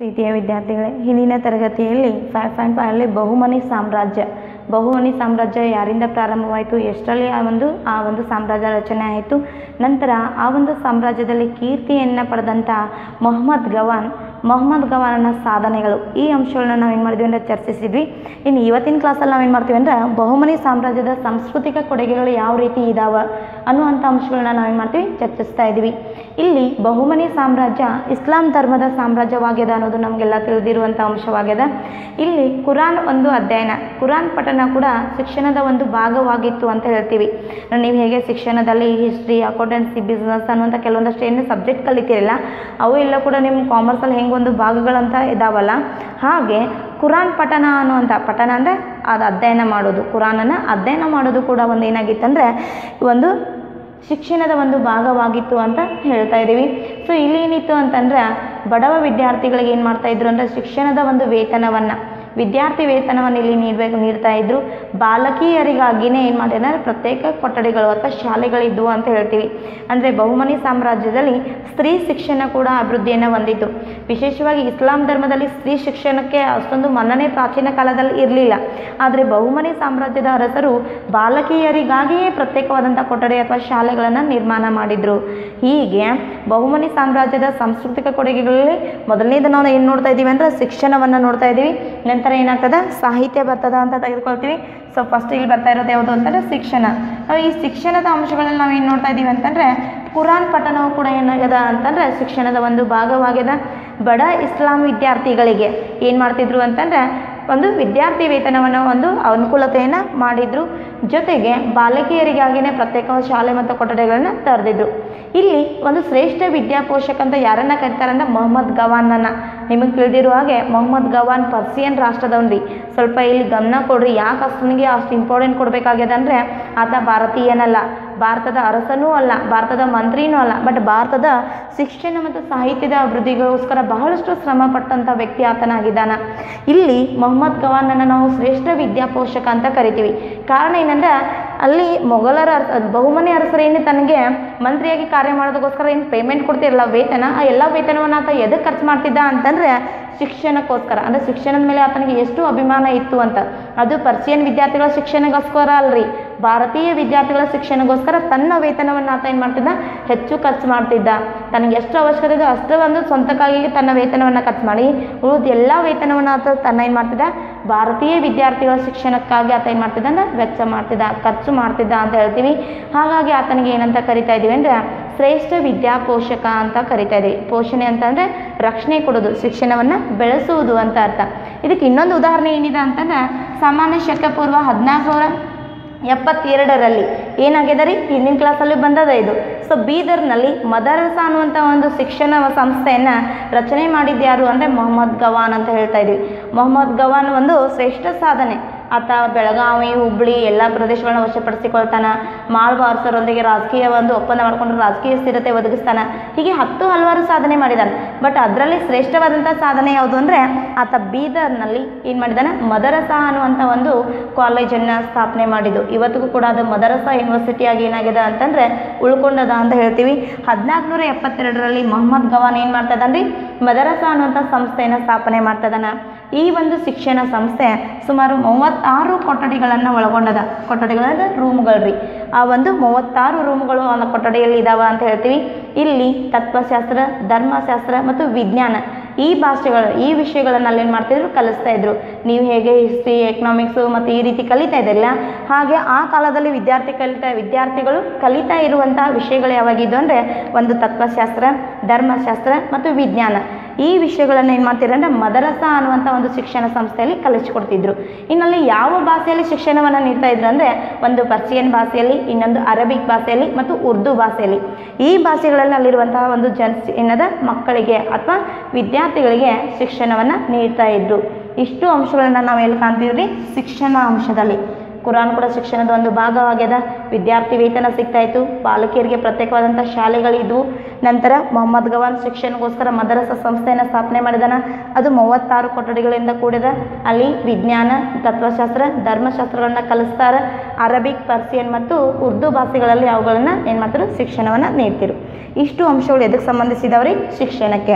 ಪ್ರೀತಿಯ ವಿದ್ಯಾರ್ಥಿಗಳೇ ಹಿಂದಿನ ತರಗತಿಯಲ್ಲಿ ಫೈವ್ ಪಾಯಿಂಟ್ ಫೈವಲ್ಲಿ ಬಹುಮನಿ ಸಾಮ್ರಾಜ್ಯ ಬಹುಮನಿ ಸಾಮ್ರಾಜ್ಯ ಯಾರಿಂದ ಪ್ರಾರಂಭವಾಯಿತು ಎಷ್ಟರಲ್ಲಿ ಆ ಒಂದು ಆ ಒಂದು ಸಾಮ್ರಾಜ್ಯ ರಚನೆ ಆಯಿತು ನಂತರ ಆ ಒಂದು ಸಾಮ್ರಾಜ್ಯದಲ್ಲಿ ಕೀರ್ತಿಯನ್ನು ಪಡೆದಂಥ ಮೊಹಮ್ಮದ್ ಗವಾನ್ ಮೊಹಮ್ಮದ್ ಗವಾನನ ಸಾಧನೆಗಳು ಈ ಅಂಶಗಳನ್ನ ನಾವು ಏನು ಮಾಡಿದ್ವಿ ಅಂದರೆ ಚರ್ಚಿಸಿದ್ವಿ ಇನ್ನು ಇವತ್ತಿನ ಕ್ಲಾಸಲ್ಲಿ ನಾವೇನು ಮಾಡ್ತೀವಿ ಅಂದ್ರೆ ಬಹುಮನಿ ಸಾಮ್ರಾಜ್ಯದ ಸಾಂಸ್ಕೃತಿಕ ಕೊಡುಗೆಗಳು ಯಾವ ರೀತಿ ಇದಾವೆ ಅನ್ನುವಂಥ ಅಂಶಗಳನ್ನ ನಾವೇನು ಮಾಡ್ತೀವಿ ಚರ್ಚಿಸ್ತಾ ಇದ್ದೀವಿ ಇಲ್ಲಿ ಬಹುಮನಿ ಸಾಮ್ರಾಜ್ಯ ಇಸ್ಲಾಂ ಧರ್ಮದ ಸಾಮ್ರಾಜ್ಯವಾಗ್ಯದ ಅನ್ನೋದು ನಮಗೆಲ್ಲ ತಿಳಿದಿರುವಂಥ ಅಂಶವಾಗ್ಯದ ಇಲ್ಲಿ ಕುರಾನ್ ಒಂದು ಅಧ್ಯಯನ ಕುರಾನ್ ಪಠನ ಕೂಡ ಶಿಕ್ಷಣದ ಒಂದು ಭಾಗವಾಗಿತ್ತು ಅಂತ ಹೇಳ್ತೀವಿ ನೀವು ಹೇಗೆ ಶಿಕ್ಷಣದಲ್ಲಿ ಹಿಸ್ಟ್ರಿ ಅಕೌಂಟೆನ್ಸಿ ಬಿಸ್ನೆಸ್ ಅನ್ನುವಂಥ ಕೆಲವೊಂದಷ್ಟು ಏನು ಸಬ್ಜೆಕ್ಟ್ ಕಲಿತೀರಲ್ಲ ಅವು ಎಲ್ಲ ಕೂಡ ನಿಮ್ಮ ಕಾಮರ್ಸಲ್ಲಿ ಹೆಂಗೆ ಒಂದು ಭಾಗಗಳಂತ ಇದಾವಲ್ಲ ಹಾಗೆ ಕುರಾನ್ ಪಠನ ಅನ್ನುವಂಥ ಪಠನ ಅಂದರೆ ಅದು ಅಧ್ಯಯನ ಮಾಡೋದು ಕುರಾನನ್ನು ಅಧ್ಯಯನ ಮಾಡೋದು ಕೂಡ ಒಂದು ಏನಾಗಿತ್ತಂದರೆ ಒಂದು ಶಿಕ್ಷಣದ ಒಂದು ಭಾಗವಾಗಿತ್ತು ಅಂತ ಹೇಳ್ತಾ ಇದ್ದೀವಿ ಸೊ ಇಲ್ಲಿ ಏನಿತ್ತು ಅಂತಂದ್ರೆ ಬಡವ ವಿದ್ಯಾರ್ಥಿಗಳಿಗೆ ಏನು ಮಾಡ್ತಾ ಇದ್ರು ಅಂದರೆ ಶಿಕ್ಷಣದ ಒಂದು ವೇತನವನ್ನು ವಿದ್ಯಾರ್ಥಿ ವೇತನವನ್ನು ಇಲ್ಲಿ ನೀಡಬೇಕು ನೀಡ್ತಾ ಇದ್ರು ಬಾಲಕಿಯರಿಗಾಗಿನೇ ಏನು ಮಾಡಿದ್ರೆ ಪ್ರತ್ಯೇಕ ಕೊಠಡಿಗಳು ಅಥವಾ ಶಾಲೆಗಳಿದ್ವು ಅಂತ ಹೇಳ್ತೀವಿ ಅಂದರೆ ಬಹುಮನಿ ಸಾಮ್ರಾಜ್ಯದಲ್ಲಿ ಸ್ತ್ರೀ ಶಿಕ್ಷಣ ಕೂಡ ಅಭಿವೃದ್ಧಿಯನ್ನು ಹೊಂದಿತ್ತು ವಿಶೇಷವಾಗಿ ಇಸ್ಲಾಂ ಧರ್ಮದಲ್ಲಿ ಸ್ತ್ರೀ ಶಿಕ್ಷಣಕ್ಕೆ ಅಷ್ಟೊಂದು ಮನ್ನಣೆ ಪ್ರಾಚೀನ ಕಾಲದಲ್ಲಿ ಇರಲಿಲ್ಲ ಆದರೆ ಬಹುಮನಿ ಸಾಮ್ರಾಜ್ಯದ ಅರಸರು ಬಾಲಕಿಯರಿಗಾಗಿಯೇ ಪ್ರತ್ಯೇಕವಾದಂಥ ಕೊಠಡಿ ಅಥವಾ ಶಾಲೆಗಳನ್ನು ನಿರ್ಮಾಣ ಮಾಡಿದರು ಹೀಗೆ ಬಹುಮನಿ ಸಾಮ್ರಾಜ್ಯದ ಸಾಂಸ್ಕೃತಿಕ ಕೊಡುಗೆಗಳಲ್ಲಿ ಮೊದಲನೇದು ನಾವು ಏನು ನೋಡ್ತಾ ಇದ್ದೀವಿ ಅಂದರೆ ಶಿಕ್ಷಣವನ್ನು ನೋಡ್ತಾ ಇದ್ದೀವಿ ನಂತರ ಏನಾಗ್ತದೆ ಸಾಹಿತ್ಯ ಬರ್ತದ ಅಂತ ತೆಗೆದುಕೊಳ್ತೀವಿ ಸೊ ಫಸ್ಟ್ ಇಲ್ಲಿ ಬರ್ತಾ ಇರೋದು ಯಾವುದು ಅಂತಂದರೆ ಶಿಕ್ಷಣ ನಾವು ಈ ಶಿಕ್ಷಣದ ಅಂಶಗಳಲ್ಲಿ ನಾವು ಏನು ನೋಡ್ತಾ ಇದ್ದೀವಿ ಅಂತಂದರೆ ಕುರಾನ್ ಪಠಣವು ಕೂಡ ಏನಾಗ್ಯದ ಅಂತಂದರೆ ಶಿಕ್ಷಣದ ಒಂದು ಭಾಗವಾಗ್ಯದ ಬಡ ಇಸ್ಲಾಂ ವಿದ್ಯಾರ್ಥಿಗಳಿಗೆ ಏನು ಮಾಡ್ತಿದ್ರು ಅಂತಂದರೆ ಒಂದು ವಿದ್ಯಾರ್ಥಿ ವೇತನವನ್ನು ಒಂದು ಅನುಕೂಲತೆಯನ್ನು ಮಾಡಿದರು ಜೊತೆಗೆ ಬಾಲಕಿಯರಿಗಾಗಿಯೇ ಪ್ರತ್ಯೇಕ ಶಾಲೆ ಮತ್ತು ಕೊಠಡಿಗಳನ್ನು ತೆರೆದಿದ್ರು ಇಲ್ಲಿ ಒಂದು ಶ್ರೇಷ್ಠ ವಿದ್ಯಾಪೋಷಕ ಅಂತ ಯಾರನ್ನ ಕರೀತಾರೆ ಅಂದ್ರೆ ಮೊಹಮ್ಮದ್ ಗವಾನನ್ನ ನಿಮಗೆ ತಿಳಿದಿರೋ ಹಾಗೆ ಮೊಹಮ್ಮದ್ ಗವಾನ್ ಪರ್ಸಿಯನ್ ರಾಷ್ಟ್ರದವನ್ರಿ ಸ್ವಲ್ಪ ಇಲ್ಲಿ ಗಮನ ಕೊಡ್ರಿ ಯಾಕೆ ಅಷ್ಟನಿಗೆ ಅಷ್ಟು ಇಂಪಾರ್ಟೆಂಟ್ ಕೊಡಬೇಕಾಗ್ಯದ ಅಂದರೆ ಆತ ಭಾರತೀಯನಲ್ಲ ಭಾರತದ ಅರಸನೂ ಅಲ್ಲ ಭಾರತದ ಮಂತ್ರಿನೂ ಅಲ್ಲ ಬಟ್ ಭಾರತದ ಶಿಕ್ಷಣ ಮತ್ತು ಸಾಹಿತ್ಯದ ಅಭಿವೃದ್ಧಿಗೋಸ್ಕರ ಬಹಳಷ್ಟು ಶ್ರಮ ಪಟ್ಟಂಥ ವ್ಯಕ್ತಿ ಆತನಾಗಿದ್ದಾನ ಇಲ್ಲಿ ಮೊಹಮ್ಮದ್ ಗವಾನನ್ನು ನಾವು ಶ್ರೇಷ್ಠ ವಿದ್ಯಾಪೋಷಕ ಅಂತ ಕರಿತೀವಿ ಕಾರಣ ಏನಂದ್ರೆ ಅಲ್ಲಿ ಮೊಘಲರ ಅರಸ ಬಹುಮನಿ ಅರಸರೇನು ತನಗೆ ಮಂತ್ರಿಯಾಗಿ ಕಾರ್ಯ ಮಾಡೋದಕ್ಕೋಸ್ಕರ ಏನು ಪೇಮೆಂಟ್ ಕೊಡ್ತಿರಲ್ಲ ವೇತನ ಆ ಎಲ್ಲ ವೇತನವನ್ನು ಆತ ಎದಕ್ಕೆ ಖರ್ಚು ಮಾಡ್ತಿದ್ದ ಅಂತಂದರೆ ಶಿಕ್ಷಣಕ್ಕೋಸ್ಕರ ಅಂದರೆ ಶಿಕ್ಷಣದ ಮೇಲೆ ಆತನಿಗೆ ಎಷ್ಟು ಅಭಿಮಾನ ಇತ್ತು ಅಂತ ಅದು ಪರ್ಸಿಯನ್ ವಿದ್ಯಾರ್ಥಿಗಳ ಶಿಕ್ಷಣಕ್ಕೋಸ್ಕರ ಅಲ್ರಿ ಭಾರತೀಯ ವಿದ್ಯಾರ್ಥಿಗಳ ಶಿಕ್ಷಣಕ್ಕೋಸ್ಕರ ತನ್ನ ವೇತನವನ್ನು ಆತ ಏನು ಮಾಡ್ತಿದ್ದ ಹೆಚ್ಚು ಖರ್ಚು ಮಾಡ್ತಿದ್ದ ತನಗೆ ಎಷ್ಟು ಅವಶ್ಯಕತೆ ಇದೆ ಅಷ್ಟು ಒಂದು ಸ್ವಂತಕ್ಕಾಗಿ ತನ್ನ ವೇತನವನ್ನು ಖರ್ಚು ಮಾಡಿ ಉಳಿದ ಎಲ್ಲ ವೇತನವನ್ನು ಆತ ತನ್ನ ಏನು ಮಾಡ್ತಿದ್ದ ಭಾರತೀಯ ವಿದ್ಯಾರ್ಥಿಗಳ ಶಿಕ್ಷಣಕ್ಕಾಗಿ ಆತ ಏನು ಮಾಡ್ತಿದ್ದ ಅಂದ್ರೆ ವೆಚ್ಚ ಮಾಡ್ತಿದ್ದ ಖರ್ಚು ಮಾಡ್ತಿದ್ದ ಅಂತ ಹೇಳ್ತೀವಿ ಹಾಗಾಗಿ ಆತನಿಗೆ ಏನಂತ ಕರಿತಾ ಇದ್ದೀವಿ ಅಂದರೆ ಶ್ರೇಷ್ಠ ವಿದ್ಯಾಪೋಷಕ ಅಂತ ಕರಿತಾ ಇದ್ದೀವಿ ಪೋಷಣೆ ಅಂತಂದರೆ ರಕ್ಷಣೆ ಕೊಡೋದು ಶಿಕ್ಷಣವನ್ನು ಬೆಳೆಸುವುದು ಅಂತ ಅರ್ಥ ಇದಕ್ಕೆ ಇನ್ನೊಂದು ಉದಾಹರಣೆ ಏನಿದೆ ಅಂತಂದ್ರೆ ಸಾಮಾನ್ಯ ಶಕ ಪೂರ್ವ ಹದಿನಾಲ್ಕುನೂರ ಎಪ್ಪತ್ತೆರಡರಲ್ಲಿ ಏನಾಗಿದೆ ರೀ ಹಿಂದಿನ ಕ್ಲಾಸಲ್ಲಿ ಬಂದದ ಇದು ಸೊ ಬೀದರ್ನಲ್ಲಿ ಮದರಸ ಅನ್ನುವಂಥ ಒಂದು ಶಿಕ್ಷಣ ಸಂಸ್ಥೆಯನ್ನು ರಚನೆ ಮಾಡಿದ್ದು ಯಾರು ಅಂದರೆ ಮೊಹಮ್ಮದ್ ಗವಾನ್ ಅಂತ ಹೇಳ್ತಾ ಇದ್ವಿ ಮೊಹಮ್ಮದ್ ಗವಾನ್ ಒಂದು ಶ್ರೇಷ್ಠ ಸಾಧನೆ ಆತ ಬೆಳಗಾವಿ ಹುಬ್ಬಳ್ಳಿ ಎಲ್ಲ ಪ್ರದೇಶಗಳನ್ನ ವಶಪಡಿಸಿಕೊಳ್ತಾನೆ ಮಾಳ್ವ ಅರಸರೊಂದಿಗೆ ರಾಜಕೀಯ ಒಂದು ಒಪ್ಪಂದ ಮಾಡಿಕೊಂಡು ರಾಜಕೀಯ ಸ್ಥಿರತೆ ಒದಗಿಸ್ತಾನೆ ಹೀಗೆ ಹತ್ತು ಹಲವಾರು ಸಾಧನೆ ಮಾಡಿದ್ದಾನೆ ಬಟ್ ಅದರಲ್ಲಿ ಶ್ರೇಷ್ಠವಾದಂಥ ಸಾಧನೆ ಯಾವುದು ಅಂದರೆ ಆತ ಬೀದರ್ನಲ್ಲಿ ಏನು ಮಾಡಿದ್ದಾನೆ ಮದರಸ ಅನ್ನುವಂಥ ಒಂದು ಕಾಲೇಜನ್ನು ಸ್ಥಾಪನೆ ಮಾಡಿದ್ದು ಇವತ್ತಿಗೂ ಕೂಡ ಅದು ಮದರಸ ಯೂನಿವರ್ಸಿಟಿಯಾಗಿ ಏನಾಗಿದೆ ಅಂತಂದರೆ ಉಳ್ಕೊಂಡದ ಅಂತ ಹೇಳ್ತೀವಿ ಹದಿನಾಲ್ಕುನೂರ ಎಪ್ಪತ್ತೆರಡರಲ್ಲಿ ಮೊಹಮ್ಮದ್ ಗವಾನ್ ಏನು ಮಾಡ್ತಾ ಇದ್ದಾನೆ ಮದರಸ ಅನ್ನುವಂಥ ಸಂಸ್ಥೆಯನ್ನು ಸ್ಥಾಪನೆ ಮಾಡ್ತಾ ಇದ್ದಾನೆ ಈ ಒಂದು ಶಿಕ್ಷಣ ಸಂಸ್ಥೆ ಸುಮಾರು ಮೂವತ್ತಾರು ಕೊಠಡಿಗಳನ್ನು ಒಳಗೊಂಡದ ಕೊಠಡಿಗಳಂದ್ರೆ ರೂಮ್ಗಳು ರೀ ಆ ಒಂದು ಮೂವತ್ತಾರು ರೂಮ್ಗಳು ಆ ಕೊಠಡಿಯಲ್ಲಿ ಇದಾವ ಅಂತ ಹೇಳ್ತೀವಿ ಇಲ್ಲಿ ತತ್ವಶಾಸ್ತ್ರ ಧರ್ಮಶಾಸ್ತ್ರ ಮತ್ತು ವಿಜ್ಞಾನ ಈ ಭಾಷೆಗಳು ಈ ವಿಷಯಗಳನ್ನು ಅಲ್ಲಿ ಏನು ಮಾಡ್ತಿದ್ರು ಕಲಿಸ್ತಾ ಇದ್ರು ನೀವು ಹೇಗೆ ಹಿಸ್ಟ್ರಿ ಎಕನಾಮಿಕ್ಸು ಮತ್ತು ಈ ರೀತಿ ಕಲಿತಾ ಇದ್ದಿರಲ್ಲ ಹಾಗೆ ಆ ಕಾಲದಲ್ಲಿ ವಿದ್ಯಾರ್ಥಿ ಕಲಿತಾ ವಿದ್ಯಾರ್ಥಿಗಳು ಕಲಿತಾ ಇರುವಂಥ ವಿಷಯಗಳು ಯಾವಾಗಿದ್ದು ಅಂದರೆ ಒಂದು ತತ್ವಶಾಸ್ತ್ರ ಧರ್ಮಶಾಸ್ತ್ರ ಮತ್ತು ವಿಜ್ಞಾನ ಈ ವಿಷಯಗಳನ್ನು ಏನು ಮಾಡ್ತಿದ್ರು ಅಂದರೆ ಮದರಸ ಅನ್ನುವಂಥ ಒಂದು ಶಿಕ್ಷಣ ಸಂಸ್ಥೆಯಲ್ಲಿ ಕಲಿಸ್ಕೊಡ್ತಿದ್ರು ಇನ್ನಲ್ಲಿ ಯಾವ ಭಾಷೆಯಲ್ಲಿ ಶಿಕ್ಷಣವನ್ನು ನೀಡ್ತಾ ಇದ್ರು ಅಂದರೆ ಒಂದು ಪರ್ಸಿಯನ್ ಭಾಷೆಯಲ್ಲಿ ಇನ್ನೊಂದು ಅರಬಿಕ್ ಭಾಷೆಯಲ್ಲಿ ಮತ್ತು ಉರ್ದು ಭಾಷೆಯಲ್ಲಿ ಈ ಭಾಷೆಗಳಲ್ಲಿ ಅಲ್ಲಿರುವಂತಹ ಒಂದು ಜನ್ ಏನದ ಮಕ್ಕಳಿಗೆ ಅಥವಾ ವಿದ್ಯಾರ್ಥಿಗಳಿಗೆ ಶಿಕ್ಷಣವನ್ನು ನೀಡ್ತಾ ಇದ್ರು ಇಷ್ಟು ಅಂಶಗಳನ್ನು ನಾವು ಎಲ್ಲಿ ಕಾಣ್ತೀವಿ ರೀ ಶಿಕ್ಷಣ ಅಂಶದಲ್ಲಿ ಕುರಾನ್ ಕೂಡ ಶಿಕ್ಷಣದ ಒಂದು ಭಾಗವಾಗ್ಯದ ವಿದ್ಯಾರ್ಥಿ ವೇತನ ಸಿಗ್ತಾ ಇತ್ತು ಬಾಲಕಿಯರಿಗೆ ಪ್ರತ್ಯೇಕವಾದಂಥ ಶಾಲೆಗಳಿದ್ವು ನಂತರ ಮೊಹಮ್ಮದ್ ಗವಾನ್ ಶಿಕ್ಷಣಕ್ಕೋಸ್ಕರ ಮದರಸ ಸಂಸ್ಥೆಯನ್ನು ಸ್ಥಾಪನೆ ಮಾಡಿದಾನ ಅದು ಮೂವತ್ತಾರು ಕೊಠಡಿಗಳಿಂದ ಕೂಡಿದ ಅಲ್ಲಿ ವಿಜ್ಞಾನ ತತ್ವಶಾಸ್ತ್ರ ಧರ್ಮಶಾಸ್ತ್ರಗಳನ್ನ ಕಲಿಸ್ತಾರೆ ಅರಬಿಕ್ ಪರ್ಸಿಯನ್ ಮತ್ತು ಉರ್ದು ಭಾಷೆಗಳಲ್ಲಿ ಅವುಗಳನ್ನು ಏನು ಮಾಡ್ತಾರೆ ಶಿಕ್ಷಣವನ್ನು ನೀಡ್ತಿರು ಇಷ್ಟು ಅಂಶಗಳು ಎದಕ್ಕೆ ಸಂಬಂಧಿಸಿದವ್ರಿ ಶಿಕ್ಷಣಕ್ಕೆ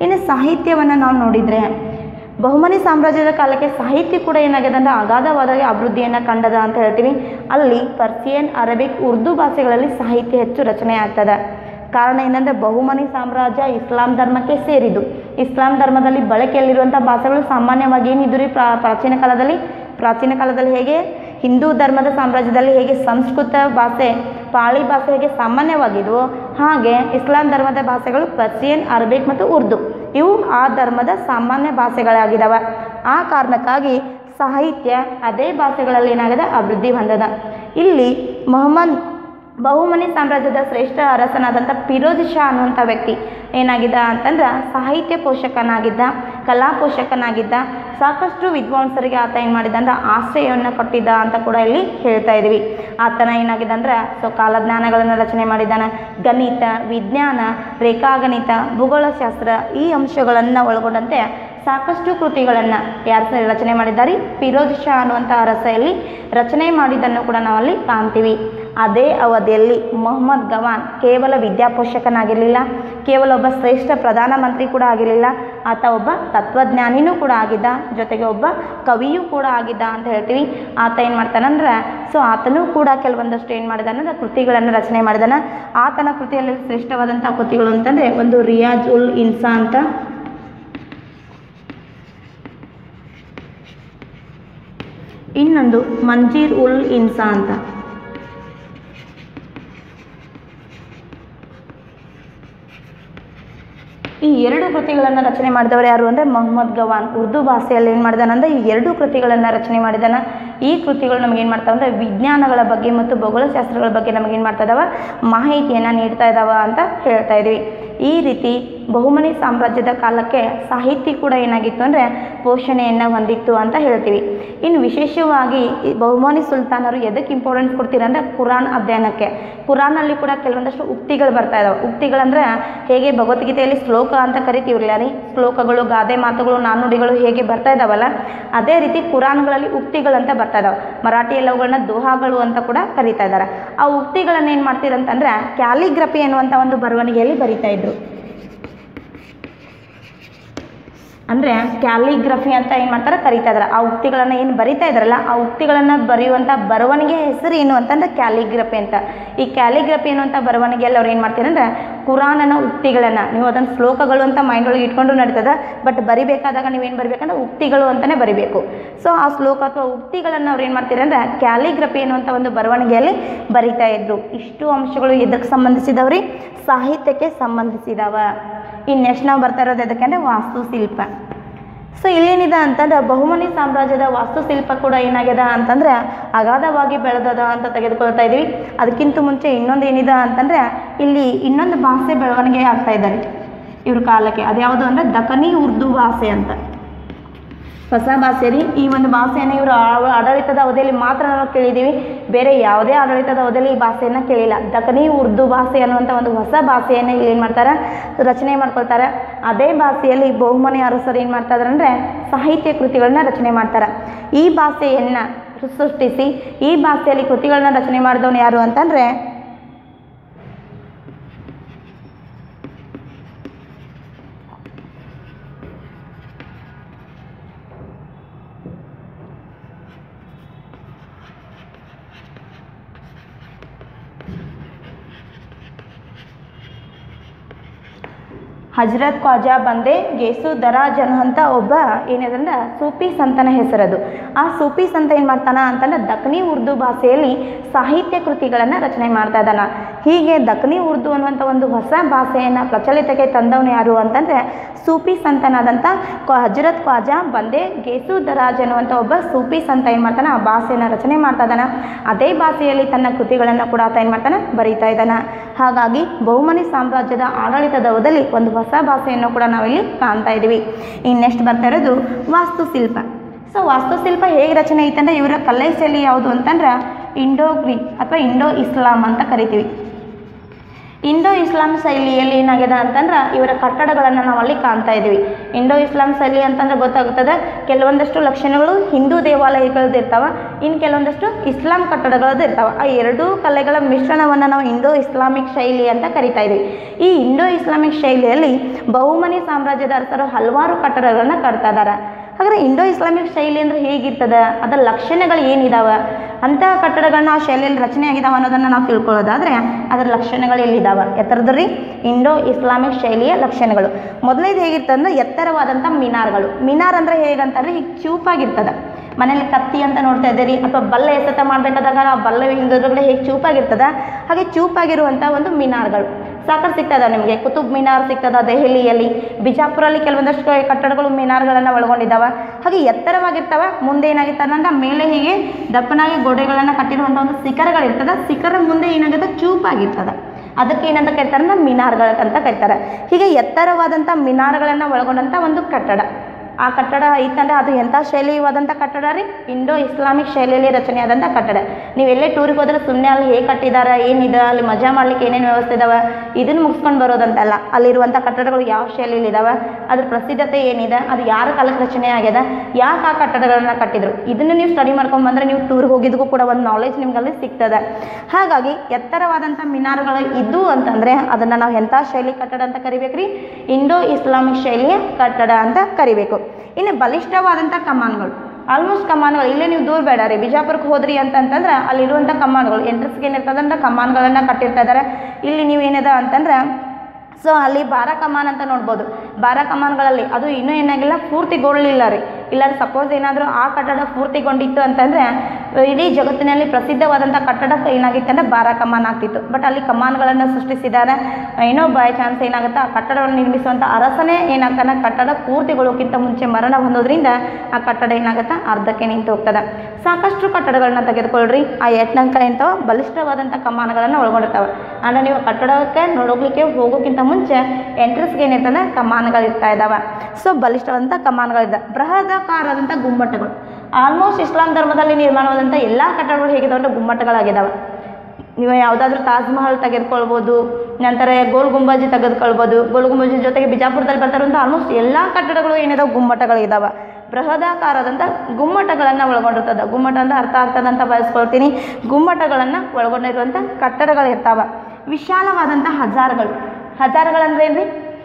ಇನ್ನು ಸಾಹಿತ್ಯವನ್ನು ನಾವು ನೋಡಿದರೆ ಬಹುಮನಿ ಸಾಮ್ರಾಜ್ಯದ ಕಾಲಕ್ಕೆ ಸಾಹಿತ್ಯ ಕೂಡ ಏನಾಗಿದೆ ಅಂದರೆ ಅಗಾಧವಾದ ಅಭಿವೃದ್ಧಿಯನ್ನು ಕಂಡದ ಅಂತ ಹೇಳ್ತೀವಿ ಅಲ್ಲಿ ಪರ್ಸಿಯನ್ ಅರಬಿಕ್ ಉರ್ದು ಭಾಷೆಗಳಲ್ಲಿ ಸಾಹಿತ್ಯ ಹೆಚ್ಚು ರಚನೆ ಆಗ್ತದೆ ಕಾರಣ ಏನಂದರೆ ಬಹುಮನಿ ಸಾಮ್ರಾಜ್ಯ ಇಸ್ಲಾಂ ಧರ್ಮಕ್ಕೆ ಸೇರಿದ್ದು ಇಸ್ಲಾಂ ಧರ್ಮದಲ್ಲಿ ಬಳಕೆಯಲ್ಲಿರುವಂಥ ಭಾಷೆಗಳು ಸಾಮಾನ್ಯವಾಗಿ ಏನಿದ್ದು ರೀ ಪ್ರಾ ಪ್ರಾಚೀನ ಕಾಲದಲ್ಲಿ ಪ್ರಾಚೀನ ಕಾಲದಲ್ಲಿ ಹೇಗೆ ಹಿಂದೂ ಧರ್ಮದ ಸಾಮ್ರಾಜ್ಯದಲ್ಲಿ ಹೇಗೆ ಸಂಸ್ಕೃತ ಭಾಷೆ ಪಾಳಿ ಭಾಷೆ ಹೇಗೆ ಸಾಮಾನ್ಯವಾಗಿದ್ವು ಹಾಗೆ ಇಸ್ಲಾಂ ಧರ್ಮದ ಭಾಷೆಗಳು ಪರ್ಸಿಯನ್ ಅರಬಿಕ್ ಮತ್ತು ಉರ್ದು ಇವು ಆ ಧರ್ಮದ ಸಾಮಾನ್ಯ ಭಾಷೆಗಳಾಗಿದ್ದಾವೆ ಆ ಕಾರಣಕ್ಕಾಗಿ ಸಾಹಿತ್ಯ ಅದೇ ಭಾಷೆಗಳಲ್ಲಿ ಏನಾಗಿದೆ ಅಭಿವೃದ್ಧಿ ಹೊಂದದ ಇಲ್ಲಿ ಮೊಹಮ್ಮದ್ ಬಹುಮನಿ ಸಾಮ್ರಾಜ್ಯದ ಶ್ರೇಷ್ಠ ಅರಸನಾದಂಥ ಫಿರೋಜ್ ಶಾ ಅನ್ನುವಂಥ ವ್ಯಕ್ತಿ ಏನಾಗಿದ್ದ ಅಂತಂದ್ರೆ ಸಾಹಿತ್ಯ ಪೋಷಕನಾಗಿದ್ದ ಕಲಾ ಪೋಷಕನಾಗಿದ್ದ ಸಾಕಷ್ಟು ವಿದ್ವಾಂಸರಿಗೆ ಆತ ಏನು ಮಾಡಿದ್ದ ಅಂದ್ರೆ ಆಶ್ರಯವನ್ನು ಕೊಟ್ಟಿದ್ದ ಅಂತ ಕೂಡ ಇಲ್ಲಿ ಹೇಳ್ತಾ ಇದ್ವಿ ಆತನ ಏನಾಗಿದೆ ಅಂದ್ರೆ ಸೊ ಕಾಲಜ್ಞಾನಗಳನ್ನು ರಚನೆ ಮಾಡಿದ್ದಾನೆ ಗಣಿತ ವಿಜ್ಞಾನ ರೇಖಾಗಣಿತ ಭೂಗೋಳಶಾಸ್ತ್ರ ಈ ಅಂಶಗಳನ್ನು ಒಳಗೊಂಡಂತೆ ಸಾಕಷ್ಟು ಕೃತಿಗಳನ್ನು ಯಾರು ರಚನೆ ಮಾಡಿದ್ದಾರೆ ಫಿರೋಜ್ ಶಾ ಅನ್ನುವಂಥ ಅರಸೆಯಲ್ಲಿ ರಚನೆ ಮಾಡಿದ್ದನ್ನು ಕೂಡ ನಾವಲ್ಲಿ ಕಾಣ್ತೀವಿ ಅದೇ ಅವಧಿಯಲ್ಲಿ ಮೊಹಮ್ಮದ್ ಗವಾನ್ ಕೇವಲ ವಿದ್ಯಾಪೋಷಕನಾಗಿರಲಿಲ್ಲ ಕೇವಲ ಒಬ್ಬ ಶ್ರೇಷ್ಠ ಪ್ರಧಾನಮಂತ್ರಿ ಕೂಡ ಆಗಿರಲಿಲ್ಲ ಆತ ಒಬ್ಬ ತತ್ವಜ್ಞಾನಿನೂ ಕೂಡ ಆಗಿದ್ದ ಜೊತೆಗೆ ಒಬ್ಬ ಕವಿಯೂ ಕೂಡ ಆಗಿದ್ದ ಅಂತ ಹೇಳ್ತೀವಿ ಆತ ಏನು ಮಾಡ್ತಾನಂದ್ರೆ ಸೊ ಆತನೂ ಕೂಡ ಕೆಲವೊಂದಷ್ಟು ಏನು ಮಾಡಿದಾನಂದ್ರೆ ಕೃತಿಗಳನ್ನು ರಚನೆ ಮಾಡಿದಾನ ಆತನ ಕೃತಿಯಲ್ಲಿ ಶ್ರೇಷ್ಠವಾದಂಥ ಕೃತಿಗಳು ಅಂತಂದರೆ ಒಂದು ರಿಯಾಜ್ ಉಲ್ ಇನ್ಸಾ ಅಂತ ಇನ್ನೊಂದು ಮಂಜೀರ್ ಉಲ್ ಇನ್ಸಾ ಅಂತ ಈ ಎರಡು ಕೃತಿಗಳನ್ನು ರಚನೆ ಮಾಡಿದವರು ಯಾರು ಅಂದರೆ ಮೊಹಮ್ಮದ್ ಗವಾನ್ ಉರ್ದು ಭಾಷೆಯಲ್ಲಿ ಏನು ಮಾಡಿದಾನಂದ್ರೆ ಈ ಎರಡು ಕೃತಿಗಳನ್ನು ರಚನೆ ಮಾಡಿದಾನ ಈ ಕೃತಿಗಳು ನಮಗೇನು ಮಾಡ್ತಾವೆ ಅಂದರೆ ವಿಜ್ಞಾನಗಳ ಬಗ್ಗೆ ಮತ್ತು ಭೂಗೋಳಶಾಸ್ತ್ರಗಳ ಬಗ್ಗೆ ನಮಗೇನು ಮಾಡ್ತಾ ಇದಾವ ಮಾಹಿತಿಯನ್ನು ನೀಡ್ತಾ ಇದ್ದಾವ ಅಂತ ಹೇಳ್ತಾ ಇದ್ವಿ ಈ ರೀತಿ ಬಹುಮನಿ ಸಾಮ್ರಾಜ್ಯದ ಕಾಲಕ್ಕೆ ಸಾಹಿತ್ಯ ಕೂಡ ಏನಾಗಿತ್ತು ಅಂದರೆ ಪೋಷಣೆಯನ್ನು ಹೊಂದಿತ್ತು ಅಂತ ಹೇಳ್ತೀವಿ ಇನ್ನು ವಿಶೇಷವಾಗಿ ಈ ಬಹುಮನಿ ಸುಲ್ತಾನರು ಎದಕ್ಕೆ ಇಂಪಾರ್ಟೆನ್ಸ್ ಕೊಡ್ತೀರ ಅಂದರೆ ಕುರಾನ್ ಅಧ್ಯಯನಕ್ಕೆ ಕುರಾನಲ್ಲಿ ಕೂಡ ಕೆಲವೊಂದಷ್ಟು ಉಕ್ತಿಗಳು ಬರ್ತಾ ಇದಾವೆ ಉಕ್ತಿಗಳಂದ್ರೆ ಹೇಗೆ ಭಗವದ್ಗೀತೆಯಲ್ಲಿ ಶ್ಲೋಕ ಅಂತ ಕರಿತೀವಿಲ್ಲ ರೀ ಶ್ಲೋಕಗಳು ಗಾದೆ ಮಾತುಗಳು ನಾನುಡಿಗಳು ಹೇಗೆ ಬರ್ತಾ ಇದಾವಲ್ಲ ಅದೇ ರೀತಿ ಕುರಾನ್ಗಳಲ್ಲಿ ಉಕ್ತಿಗಳಂತ ಬರ್ತಾ ಇದಾವೆ ಮರಾಠಿಯಲ್ಲಿ ಅವುಗಳನ್ನ ದೋಹಾಗಳು ಅಂತ ಕೂಡ ಕರಿತಾ ಇದ್ದಾರೆ ಆ ಉಕ್ತಿಗಳನ್ನ ಏನು ಮಾಡ್ತೀರಂತಂದ್ರೆ ಕ್ಯಾಲಿಗ್ರಫಿ ಅನ್ನುವಂಥ ಒಂದು ಬರವಣಿಗೆಯಲ್ಲಿ ಬರಿತಾ ಇದ್ರು ಅಂದರೆ ಕ್ಯಾಲಿಗ್ರಫಿ ಅಂತ ಏನು ಮಾಡ್ತಾರೆ ಕರಿತಾ ಇದ್ದಾರೆ ಆ ಉಕ್ತಿಗಳನ್ನು ಏನು ಬರಿತಾ ಇದ್ದಾರಲ್ಲ ಆ ಉಕ್ತಿಗಳನ್ನು ಬರೆಯುವಂಥ ಬರವಣಿಗೆ ಹೆಸರು ಏನು ಅಂತಂದ್ರೆ ಕ್ಯಾಲಿಗ್ರಫಿ ಅಂತ ಈ ಕ್ಯಾಲಿಗ್ರಫಿ ಅನ್ನುವಂಥ ಬರವಣಿಗೆಯಲ್ಲಿ ಅವ್ರು ಏನು ಮಾಡ್ತಾರೆ ಅಂದರೆ ಕುರಾನನ ಉಕ್ತಿಗಳನ್ನು ನೀವು ಅದನ್ನು ಶ್ಲೋಕಗಳು ಅಂತ ಮೈಂಡ್ ಒಳಗೆ ಇಟ್ಕೊಂಡು ನಡೀತದ ಬಟ್ ಬರಿಬೇಕಾದಾಗ ನೀವೇನು ಬರಿಬೇಕಂದ್ರೆ ಉಕ್ತಿಗಳು ಅಂತಲೇ ಬರಿಬೇಕು ಸೊ ಆ ಶ್ಲೋಕ ಅಥವಾ ಉಕ್ತಿಗಳನ್ನು ಅವ್ರು ಏನು ಮಾಡ್ತಾರೆ ಅಂದರೆ ಕ್ಯಾಲಿಗ್ರಫಿ ಅನ್ನುವಂಥ ಒಂದು ಬರವಣಿಗೆಯಲ್ಲಿ ಬರಿತಾ ಇದ್ರು ಇಷ್ಟು ಅಂಶಗಳು ಎದಕ್ಕೆ ಸಂಬಂಧಿಸಿದವ್ರಿ ಸಾಹಿತ್ಯಕ್ಕೆ ಸಂಬಂಧಿಸಿದವ ಇನ್ನು ನೆಕ್ಸ್ಟ್ ನಾವು ಬರ್ತಾ ಇರೋದು ಎದಕ್ಕೆ ಅಂದರೆ ವಾಸ್ತುಶಿಲ್ಪ ಸೊ ಇಲ್ಲೇನಿದೆ ಅಂತಂದ್ರೆ ಬಹುಮನಿ ಸಾಮ್ರಾಜ್ಯದ ವಾಸ್ತುಶಿಲ್ಪ ಕೂಡ ಏನಾಗ್ಯದ ಅಂತಂದ್ರೆ ಅಗಾಧವಾಗಿ ಬೆಳೆದದ ಅಂತ ತೆಗೆದುಕೊಳ್ತಾ ಇದ್ದೀವಿ ಅದಕ್ಕಿಂತ ಮುಂಚೆ ಇನ್ನೊಂದು ಏನಿದೆ ಅಂತಂದ್ರೆ ಇಲ್ಲಿ ಇನ್ನೊಂದು ಭಾಷೆ ಬೆಳವಣಿಗೆ ಆಗ್ತಾ ಇದ್ದಾರೆ ಇವ್ರ ಕಾಲಕ್ಕೆ ಅದ್ಯಾವುದು ಅಂದರೆ ದಖನಿ ಉರ್ದು ಭಾಷೆ ಅಂತ ಹೊಸ ಭಾಷೆ ರೀ ಈ ಒಂದು ಭಾಷೆಯನ್ನು ಇವರು ಆಡಳಿತದ ಅವಧಿಯಲ್ಲಿ ಮಾತ್ರ ನಾವು ಕೇಳಿದ್ದೀವಿ ಬೇರೆ ಯಾವುದೇ ಆಡಳಿತದ ಅವಧಿಯಲ್ಲಿ ಈ ಭಾಷೆಯನ್ನು ಕೇಳಿಲ್ಲ ದಖನಿ ಉರ್ದು ಭಾಷೆ ಅನ್ನುವಂಥ ಒಂದು ಹೊಸ ಭಾಷೆಯನ್ನು ಇಲ್ಲಿ ಏನು ಮಾಡ್ತಾರೆ ರಚನೆ ಮಾಡ್ಕೊಳ್ತಾರೆ ಅದೇ ಭಾಷೆಯಲ್ಲಿ ಬಹುಮನಿ ಅರಸರು ಏನು ಮಾಡ್ತಾರೆ ಅಂದರೆ ಸಾಹಿತ್ಯ ಕೃತಿಗಳನ್ನ ರಚನೆ ಮಾಡ್ತಾರೆ ಈ ಭಾಷೆಯನ್ನು ಸೃಷ್ಟಿಸಿ ಈ ಭಾಷೆಯಲ್ಲಿ ಕೃತಿಗಳನ್ನ ರಚನೆ ಮಾಡಿದವನು ಯಾರು ಅಂತಂದರೆ ಹಜರತ್ ಖ್ವಾಜಾ ಬಂದೆ ಗೇಸು ದರಾಜ್ ಅನ್ನುವಂಥ ಒಬ್ಬ ಏನಿದೆ ಸೂಫಿ ಸಂತನ ಹೆಸರದು ಆ ಸೂಫಿ ಸಂತ ಏನು ಮಾಡ್ತಾನ ಅಂತಂದ್ರೆ ದಖನಿ ಉರ್ದು ಭಾಷೆಯಲ್ಲಿ ಸಾಹಿತ್ಯ ಕೃತಿಗಳನ್ನು ರಚನೆ ಮಾಡ್ತಾ ಇದ್ದಾನ ಹೀಗೆ ದಖನಿ ಉರ್ದು ಅನ್ನುವಂಥ ಒಂದು ಹೊಸ ಭಾಷೆಯನ್ನು ಪ್ರಚಲಿತಕ್ಕೆ ತಂದವನು ಯಾರು ಅಂತಂದರೆ ಸೂಫಿ ಸಂತನಾದಂಥ ಕ್ವಾ ಹಜರತ್ ಖ್ವಾಜಾ ಬಂದೆ ಗೇಸು ದರಾಜ್ ಅನ್ನುವಂಥ ಒಬ್ಬ ಸೂಫಿ ಸಂತ ಏನು ಮಾಡ್ತಾನೆ ಆ ಭಾಷೆಯನ್ನು ರಚನೆ ಮಾಡ್ತಾ ಇದ್ದಾನ ಅದೇ ಭಾಷೆಯಲ್ಲಿ ತನ್ನ ಕೃತಿಗಳನ್ನು ಕೂಡ ಆತ ಏನು ಮಾಡ್ತಾನೆ ಬರೀತಾ ಇದ್ದಾನ ಹಾಗಾಗಿ ಬಹುಮನಿ ಸಾಮ್ರಾಜ್ಯದ ಆಡಳಿತದ ಅವಧಿಯಲ್ಲಿ ಒಂದು ಹೊಸ ಭಾಷೆಯನ್ನು ಕೂಡ ನಾವಿಲ್ಲಿ ಕಾಣ್ತಾ ಇದ್ದೀವಿ ಇನ್ನು ನೆಕ್ಸ್ಟ್ ಬರ್ತಾ ಇರೋದು ವಾಸ್ತುಶಿಲ್ಪ ಸೊ ವಾಸ್ತುಶಿಲ್ಪ ಹೇಗೆ ರಚನೆ ಐತಂದ್ರೆ ಇವರ ಕಲೆ ಶೈಲಿ ಯಾವುದು ಅಂತಂದ್ರೆ ಇಂಡೋ ಗ್ರೀಕ್ ಅಥವಾ ಇಂಡೋ ಇಸ್ಲಾಂ ಅಂತ ಕರಿತೀವಿ ಇಂಡೋ ಇಸ್ಲಾಂ ಶೈಲಿಯಲ್ಲಿ ಏನಾಗಿದೆ ಅಂತಂದ್ರೆ ಇವರ ಕಟ್ಟಡಗಳನ್ನು ನಾವು ಅಲ್ಲಿ ಕಾಣ್ತಾ ಇದ್ದೀವಿ ಇಂಡೋ ಇಸ್ಲಾಂ ಶೈಲಿ ಅಂತಂದ್ರೆ ಗೊತ್ತಾಗುತ್ತದೆ ಕೆಲವೊಂದಷ್ಟು ಲಕ್ಷಣಗಳು ಹಿಂದೂ ದೇವಾಲಯಗಳದ್ದು ಇರ್ತಾವ ಇನ್ನು ಕೆಲವೊಂದಷ್ಟು ಇಸ್ಲಾಂ ಕಟ್ಟಡಗಳದ್ದು ಇರ್ತಾವ ಆ ಎರಡೂ ಕಲೆಗಳ ಮಿಶ್ರಣವನ್ನು ನಾವು ಇಂಡೋ ಇಸ್ಲಾಮಿಕ್ ಶೈಲಿ ಅಂತ ಕರಿತಾ ಇದ್ದೀವಿ ಈ ಇಂಡೋ ಇಸ್ಲಾಮಿಕ್ ಶೈಲಿಯಲ್ಲಿ ಬಹುಮನಿ ಸಾಮ್ರಾಜ್ಯದ ಅರಸರು ಹಲವಾರು ಕಟ್ಟಡಗಳನ್ನ ಕಟ್ತಾ ಇದ್ದಾರೆ ಹಾಗಾದ್ರೆ ಇಂಡೋ ಇಸ್ಲಾಮಿಕ್ ಶೈಲಿ ಅಂದ್ರೆ ಹೇಗಿರ್ತದೆ ಅದರ ಲಕ್ಷಣಗಳು ಏನಿದಾವೆ ಅಂತಹ ಕಟ್ಟಡಗಳನ್ನ ಆ ಶೈಲಿಯಲ್ಲಿ ರಚನೆ ಆಗಿದಾವೆ ಅನ್ನೋದನ್ನು ನಾವು ತಿಳ್ಕೊಳ್ಳೋದಾದ್ರೆ ಅದರ ಲಕ್ಷಣಗಳು ಎಲ್ಲಿದ್ದಾವೆ ಎತ್ತರದ ರೀ ಇಂಡೋ ಇಸ್ಲಾಮಿಕ್ ಶೈಲಿಯ ಲಕ್ಷಣಗಳು ಮೊದಲನೇದು ಹೇಗಿರ್ತದೆ ಅಂದ್ರೆ ಎತ್ತರವಾದಂಥ ಮಿನಾರ್ಗಳು ಮಿನಾರ್ ಅಂದ್ರೆ ಹೇಗಂತಂದ್ರೆ ಈಗ ಚೂಪಾಗಿರ್ತದೆ ಮನೇಲಿ ಕತ್ತಿ ಅಂತ ನೋಡ್ತಾ ಇದ್ದೀರಿ ಅಥವಾ ಬಲ್ಲೆ ಎಸೆತ ಮಾಡಬೇಕಾದಾಗ ಆ ಬಲ್ಲೆ ಹಿಂದುಗಡೆ ಹೇಗೆ ಚೂಪಾಗಿರ್ತದೆ ಹಾಗೆ ಚೂಪಾಗಿರುವಂಥ ಒಂದು ಮಿನಾರ್ಗಳು ಸಾಕಷ್ಟು ಸಿಗ್ತದ ನಿಮಗೆ ಕುತುಬ್ ಮಿನಾರ್ ಸಿಗ್ತದ ದೆಹಲಿಯಲ್ಲಿ ಬಿಜಾಪುರಲ್ಲಿ ಕೆಲವೊಂದಷ್ಟು ಕಟ್ಟಡಗಳು ಮಿನಾರ್ಗಳನ್ನು ಒಳಗೊಂಡಿದ್ದಾವೆ ಹಾಗೆ ಎತ್ತರವಾಗಿರ್ತವೆ ಮುಂದೆ ಏನಾಗಿರ್ತದೆ ಅಂದ್ರೆ ಮೇಲೆ ಹೀಗೆ ದಪ್ಪನಾಗಿ ಗೋಡೆಗಳನ್ನು ಕಟ್ಟಿರುವಂಥ ಒಂದು ಶಿಖರಗಳಿರ್ತದೆ ಶಿಖರ ಮುಂದೆ ಏನಾಗುತ್ತೆ ಚೂಪಾಗಿರ್ತದೆ ಅದಕ್ಕೆ ಏನಂತ ಕರೀತಾರೆ ಅಂದ್ರೆ ಮಿನಾರ್ಗಳು ಅಂತ ಕರೀತಾರೆ ಹೀಗೆ ಎತ್ತರವಾದಂಥ ಮಿನಾರ್ಗಳನ್ನು ಒಳಗೊಂಡಂಥ ಒಂದು ಕಟ್ಟಡ ಆ ಕಟ್ಟಡ ಐತಂದ್ರೆ ಅದು ಎಂಥ ಶೈಲಿವಾದಂಥ ಕಟ್ಟಡ ರೀ ಇಂಡೋ ಇಸ್ಲಾಮಿಕ್ ಶೈಲಿಯಲ್ಲಿ ರಚನೆಯಾದಂಥ ಕಟ್ಟಡ ನೀವು ಎಲ್ಲೇ ಟೂರಿಗೆ ಹೋದ್ರೆ ಸುಮ್ಮನೆ ಅಲ್ಲಿ ಹೇಗೆ ಕಟ್ಟಿದ್ದಾರೆ ಏನಿದೆ ಅಲ್ಲಿ ಮಜಾ ಮಾಡ್ಲಿಕ್ಕೆ ಏನೇನು ವ್ಯವಸ್ಥೆ ಇದಾವೆ ಇದನ್ನು ಮುಗಿಸ್ಕೊಂಡು ಬರೋದಂತಲ್ಲ ಅಲ್ಲಿರುವಂಥ ಕಟ್ಟಡಗಳು ಯಾವ ಶೈಲಿಯಲ್ಲಿ ಇದಾವೆ ಅದ್ರ ಪ್ರಸಿದ್ಧತೆ ಏನಿದೆ ಅದು ಯಾರ ಕಾಲಕ್ಕೆ ರಚನೆ ಆಗ್ಯದ ಯಾಕೆ ಆ ಕಟ್ಟಡಗಳನ್ನ ಕಟ್ಟಿದ್ರು ಇದನ್ನು ನೀವು ಸ್ಟಡಿ ಮಾಡ್ಕೊಂಡು ಬಂದರೆ ನೀವು ಟೂರ್ಗೆ ಹೋಗಿದ್ದಕ್ಕೂ ಕೂಡ ಒಂದು ನಾಲೆಜ್ ನಿಮ್ಗೆ ಅಲ್ಲಿ ಸಿಗ್ತದೆ ಹಾಗಾಗಿ ಎತ್ತರವಾದಂಥ ಮಿನಾರುಗಳು ಇದ್ದು ಅಂತಂದರೆ ಅದನ್ನು ನಾವು ಎಂಥ ಶೈಲಿ ಕಟ್ಟಡ ಅಂತ ಕರಿಬೇಕ್ರಿ ಇಂಡೋ ಇಸ್ಲಾಮಿಕ್ ಶೈಲಿಯ ಕಟ್ಟಡ ಅಂತ ಕರಿಬೇಕು ಇನ್ನು ಬಲಿಷ್ಠವಾದಂಥ ಕಮಾನ್ಗಳು ಆಲ್ಮೋಸ್ಟ್ ಕಮಾನ್ಗಳು ಇಲ್ಲೇ ನೀವು ದೂರ ಬೇಡ ರೀ ಬಿಜಾಪುರಕ್ಕೆ ಹೋದ್ರಿ ಅಂತಂತಂದ್ರೆ ಅಲ್ಲಿರುವಂಥ ಕಮಾನ್ಗಳು ಎಂಟ್ರೆನ್ಸ್ಗೆ ಏನಿರ್ತದೆ ಅಂದ್ರೆ ಕಮಾನ್ಗಳನ್ನು ಕಟ್ಟಿರ್ತಾ ಇದ್ದಾರೆ ಇಲ್ಲಿ ನೀವು ಏನಿದೆ ಅಂತಂದ್ರೆ ಸೊ ಅಲ್ಲಿ ಬಾರ ಕಮಾನ್ ಅಂತ ನೋಡ್ಬೋದು ಬಾರ ಕಮಾನ್ಗಳಲ್ಲಿ ಅದು ಇನ್ನೂ ಏನಾಗಿಲ್ಲ ಪೂರ್ತಿಗೊಳ್ಳಿಲ್ಲ ರೀ ಇಲ್ಲ ಸಪೋಸ್ ಏನಾದರೂ ಆ ಕಟ್ಟಡ ಪೂರ್ತಿಗೊಂಡಿತ್ತು ಅಂತಂದರೆ ಇಡೀ ಜಗತ್ತಿನಲ್ಲಿ ಪ್ರಸಿದ್ಧವಾದಂಥ ಕಟ್ಟಡ ಏನಾಗಿತ್ತು ಅಂದರೆ ಬಾರ ಕಮಾನ್ ಆಗ್ತಿತ್ತು ಬಟ್ ಅಲ್ಲಿ ಕಮಾನ್ಗಳನ್ನು ಸೃಷ್ಟಿಸಿದ್ದಾರೆ ಏನೋ ಬೈ ಚಾನ್ಸ್ ಏನಾಗುತ್ತೆ ಆ ಕಟ್ಟಡವನ್ನು ನಿರ್ಮಿಸುವಂಥ ಅರಸನೇ ಏನಾಗ್ತಾನೆ ಕಟ್ಟಡ ಪೂರ್ತಿಗೊಳ್ಳೋಕ್ಕಿಂತ ಮುಂಚೆ ಮರಣ ಹೊಂದೋದ್ರಿಂದ ಆ ಕಟ್ಟಡ ಏನಾಗುತ್ತೆ ಅರ್ಧಕ್ಕೆ ನಿಂತು ಹೋಗ್ತದೆ ಸಾಕಷ್ಟು ಕಟ್ಟಡಗಳನ್ನ ತೆಗೆದುಕೊಳ್ಳ್ರಿ ಆ ಯತ್ನಂಕ ಎಂಥವು ಬಲಿಷ್ಠವಾದಂಥ ಕಮಾನುಗಳನ್ನು ಒಳಗೊಂಡಿರ್ತಾವೆ ಅಂದರೆ ನೀವು ಕಟ್ಟಡಕ್ಕೆ ನೋಡೋಗ್ಲಿಕ್ಕೆ ಹೋಗೋಕ್ಕಿಂತ ಮುಂಚೆ ಎಂಟ್ರೆನ್ಸ್ಗೆ ಏನಿರ್ತದೆ ಕಮಾನುಗಳು ಇರ್ತಾ ಇದ್ದಾವೆ ಸೊ ಬಲಿಷ್ಠವಾದಂಥ ಕಮಾನುಗಳಿದೆ ಬೃಹದಾಕಾರದಂಥ ಗುಮ್ಮಟಗಳು ಆಲ್ಮೋಸ್ಟ್ ಇಸ್ಲಾಂ ಧರ್ಮದಲ್ಲಿ ನಿರ್ಮಾಣವಾದಂಥ ಎಲ್ಲ ಕಟ್ಟಡಗಳು ಹೇಗಿದಾವೆ ಅಂದರೆ ಗುಮ್ಮಟಗಳಾಗಿದ್ದಾವೆ ನೀವು ಯಾವುದಾದ್ರೂ ತಾಜ್ ಮಹಲ್ ತೆಗೆದುಕೊಳ್ಬೋದು ನಂತರ ಗೋಲ್ ಗುಂಬಾಜಿ ತೆಗೆದುಕೊಳ್ಬೋದು ಗೋಲ್ ಗುಂಬಾಜಿ ಜೊತೆಗೆ ಬಿಜಾಪುರದಲ್ಲಿ ಬರ್ತಾರಂತ ಆಲ್ಮೋಸ್ಟ್ ಎಲ್ಲ ಕಟ್ಟಡಗಳು ಏನಿದಾವೆ ಗುಮ್ಮಟಗಳಿದ್ದಾವೆ ಬೃಹದಾಕಾರದಂಥ ಗುಮ್ಮಟಗಳನ್ನು ಒಳಗೊಂಡಿರ್ತದೆ ಗುಮ್ಮಟ ಅಂತ ಅರ್ಥ ಆಗ್ತದಂತ ಬಯಸ್ಕೊಳ್ತೀನಿ ಗುಮ್ಮಟಗಳನ್ನು ಒಳಗೊಂಡಿರುವಂಥ ಕಟ್ಟಡಗಳು ಇರ್ತಾವೆ ವಿಶಾಲವಾದಂಥ ಹಜಾರ್ಗಳು ಹಜಾರ್ಗಳಂದ್ರೆ ಏನ್ರಿ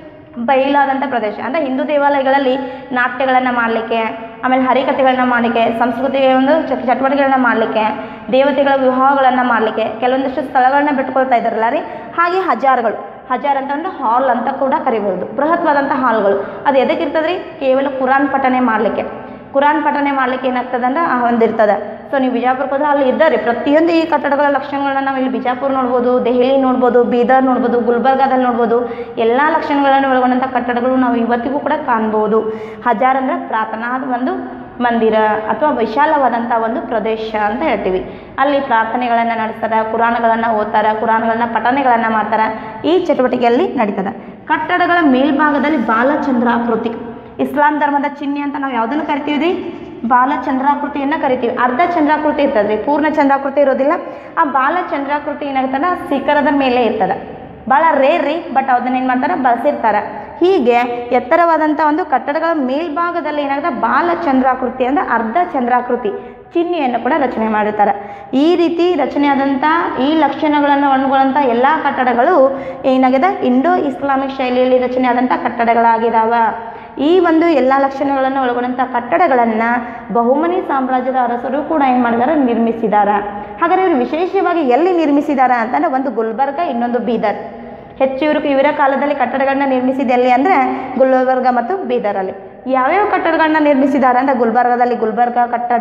ಬಯಲಾದಂಥ ಪ್ರದೇಶ ಅಂದರೆ ಹಿಂದೂ ದೇವಾಲಯಗಳಲ್ಲಿ ನಾಟ್ಯಗಳನ್ನು ಮಾಡಲಿಕ್ಕೆ ಆಮೇಲೆ ಹರಿಕಥೆಗಳನ್ನ ಮಾಡಲಿಕ್ಕೆ ಸಂಸ್ಕೃತಿಯ ಒಂದು ಚಟ್ ಚಟುವಟಿಕೆಗಳನ್ನ ಮಾಡಲಿಕ್ಕೆ ದೇವತೆಗಳ ವಿವಾಹಗಳನ್ನು ಮಾಡಲಿಕ್ಕೆ ಕೆಲವೊಂದಿಷ್ಟು ಸ್ಥಳಗಳನ್ನ ಬಿಟ್ಕೊಳ್ತಾ ಇದ್ದಾರಲ್ಲ ರೀ ಹಾಗೆ ಹಜಾರ್ಗಳು ಹಜಾರ್ ಅಂತಂದ್ರೆ ಹಾಲ್ ಅಂತ ಕೂಡ ಕರಿಬೋದು ಬೃಹತ್ವಾದಂಥ ಹಾಲ್ಗಳು ಅದು ಎದಕ್ಕಿರ್ತದೆ ರೀ ಕೇವಲ ಕುರಾನ್ ಪಠನೆ ಮಾಡಲಿಕ್ಕೆ ಕುರಾನ್ ಪಠನೆ ಮಾಡ್ಲಿಕ್ಕೆ ಏನಾಗ್ತದೆ ಅಂದ್ರೆ ಆ ಹೊಂದಿರ್ತದೆ ಸೊ ನೀವು ಬಿಜಾಪುರಕ್ಕೆ ಹೋದ್ರೆ ಅಲ್ಲಿ ಇದ್ದಾರೆ ಪ್ರತಿಯೊಂದು ಈ ಕಟ್ಟಡಗಳ ಲಕ್ಷಣಗಳನ್ನ ನಾವು ಇಲ್ಲಿ ಬಿಜಾಪುರ ನೋಡ್ಬೋದು ದೆಹಲಿ ನೋಡ್ಬೋದು ಬೀದರ್ ನೋಡ್ಬೋದು ಗುಲ್ಬರ್ಗಾದಲ್ಲಿ ನೋಡ್ಬೋದು ಎಲ್ಲ ಲಕ್ಷಣಗಳನ್ನು ಒಳಗೊಂಡಂಥ ಕಟ್ಟಡಗಳು ನಾವು ಇವತ್ತಿಗೂ ಕೂಡ ಕಾಣ್ಬೋದು ಹಜಾರ್ ಅಂದರೆ ಪ್ರಾರ್ಥನಾ ಒಂದು ಮಂದಿರ ಅಥವಾ ವಿಶಾಲವಾದಂಥ ಒಂದು ಪ್ರದೇಶ ಅಂತ ಹೇಳ್ತೀವಿ ಅಲ್ಲಿ ಪ್ರಾರ್ಥನೆಗಳನ್ನು ನಡೆಸ್ತಾರೆ ಕುರಾನ್ಗಳನ್ನು ಓದ್ತಾರೆ ಕುರಾನ್ಗಳನ್ನ ಪಠನೆಗಳನ್ನು ಮಾಡ್ತಾರೆ ಈ ಚಟುವಟಿಕೆಯಲ್ಲಿ ನಡೀತದೆ ಕಟ್ಟಡಗಳ ಮೇಲ್ಭಾಗದಲ್ಲಿ ಬಾಲಚಂದ್ರಾಕೃತಿ ಇಸ್ಲಾಂ ಧರ್ಮದ ಚಿಹ್ನೆ ಅಂತ ನಾವು ಯಾವುದನ್ನು ಕರಿತೀವಿ ರೀ ಬಾಲ ಚಂದ್ರಾಕೃತಿಯನ್ನು ಕರಿತೀವಿ ಅರ್ಧ ಚಂದ್ರಾಕೃತಿ ಇರ್ತದೆ ರೀ ಪೂರ್ಣ ಚಂದ್ರಾಕೃತಿ ಇರೋದಿಲ್ಲ ಆ ಬಾಲ ಚಂದ್ರಾಕೃತಿ ಏನಾಗುತ್ತಲ್ಲ ಶಿಖರದ ಮೇಲೆ ಇರ್ತದೆ ಭಾಳ ರೇರ್ ರೀ ಬಟ್ ಅದನ್ನ ಏನು ಮಾಡ್ತಾರೆ ಬಳಸಿರ್ತಾರೆ ಹೀಗೆ ಎತ್ತರವಾದಂಥ ಒಂದು ಕಟ್ಟಡಗಳ ಮೇಲ್ಭಾಗದಲ್ಲಿ ಏನಾಗುತ್ತೆ ಬಾಲ ಚಂದ್ರಾಕೃತಿ ಅಂದರೆ ಅರ್ಧ ಚಂದ್ರಾಕೃತಿ ಚಿಹ್ನೆಯನ್ನು ಕೂಡ ರಚನೆ ಮಾಡಿರ್ತಾರೆ ಈ ರೀತಿ ರಚನೆಯಾದಂಥ ಈ ಲಕ್ಷಣಗಳನ್ನು ಒಳಗೊಂಡಂಥ ಎಲ್ಲ ಕಟ್ಟಡಗಳು ಏನಾಗಿದೆ ಇಂಡೋ ಇಸ್ಲಾಮಿಕ್ ಶೈಲಿಯಲ್ಲಿ ರಚನೆಯಾದಂಥ ಕಟ್ಟಡಗಳಾಗಿದ್ದಾವೆ ಈ ಒಂದು ಎಲ್ಲ ಲಕ್ಷಣಗಳನ್ನು ಒಳಗೊಂಡಂಥ ಕಟ್ಟಡಗಳನ್ನು ಬಹುಮನಿ ಸಾಮ್ರಾಜ್ಯದ ಅರಸರು ಕೂಡ ಏನು ಮಾಡಿದ್ದಾರೆ ನಿರ್ಮಿಸಿದ್ದಾರೆ ಹಾಗಾದರೆ ಇವರು ವಿಶೇಷವಾಗಿ ಎಲ್ಲಿ ನಿರ್ಮಿಸಿದ್ದಾರೆ ಅಂತಂದರೆ ಒಂದು ಗುಲ್ಬರ್ಗ ಇನ್ನೊಂದು ಬೀದರ್ ಹೆಚ್ಚು ಇವರು ಇವರ ಕಾಲದಲ್ಲಿ ಕಟ್ಟಡಗಳನ್ನ ನಿರ್ಮಿಸಿದ ಎಲ್ಲಿ ಅಂದರೆ ಗುಲ್ಬರ್ಗ ಮತ್ತು ಬೀದರಲ್ಲಿ ಯಾವ್ಯಾವ ಕಟ್ಟಡಗಳನ್ನ ನಿರ್ಮಿಸಿದ್ದಾರೆ ಅಂದರೆ ಗುಲ್ಬರ್ಗದಲ್ಲಿ ಗುಲ್ಬರ್ಗ ಕಟ್ಟಡ